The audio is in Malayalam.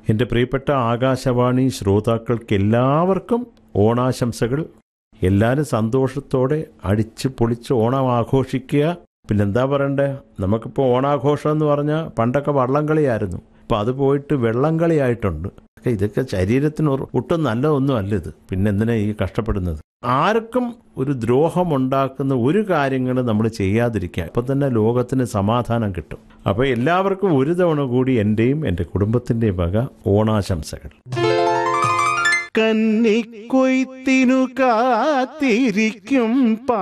എൻ്റെ പ്രിയപ്പെട്ട ആകാശവാണി ശ്രോതാക്കൾക്ക് എല്ലാവർക്കും ഓണാശംസകൾ എല്ലാവരും സന്തോഷത്തോടെ അടിച്ച് പൊളിച്ച് ഓണം ആഘോഷിക്കുക പിന്നെന്താ പറയണ്ടേ നമുക്കിപ്പോൾ ഓണാഘോഷം എന്ന് പറഞ്ഞാൽ പണ്ടൊക്കെ വള്ളംകളിയായിരുന്നു ഇപ്പം അത് പോയിട്ട് വെള്ളംകളിയായിട്ടുണ്ട് ഒക്കെ ഇതൊക്കെ ശരീരത്തിന് ഒരു- ഒട്ടും നല്ലതൊന്നും അല്ല ഇത് പിന്നെ എന്തിനാ ഈ കഷ്ടപ്പെടുന്നത് ആർക്കും ഒരു ദ്രോഹമുണ്ടാക്കുന്ന ഒരു കാര്യങ്ങളും നമ്മൾ ചെയ്യാതിരിക്കുക ഇപ്പം തന്നെ ലോകത്തിന് സമാധാനം കിട്ടും അപ്പോൾ എല്ലാവർക്കും ഒരു തവണ കൂടി എൻ്റെയും എൻ്റെ കുടുംബത്തിൻ്റെയും വക ഓണാശംസകൾ കന്നിക്കൊയ്ത്തിനു കാത്തിരിക്കും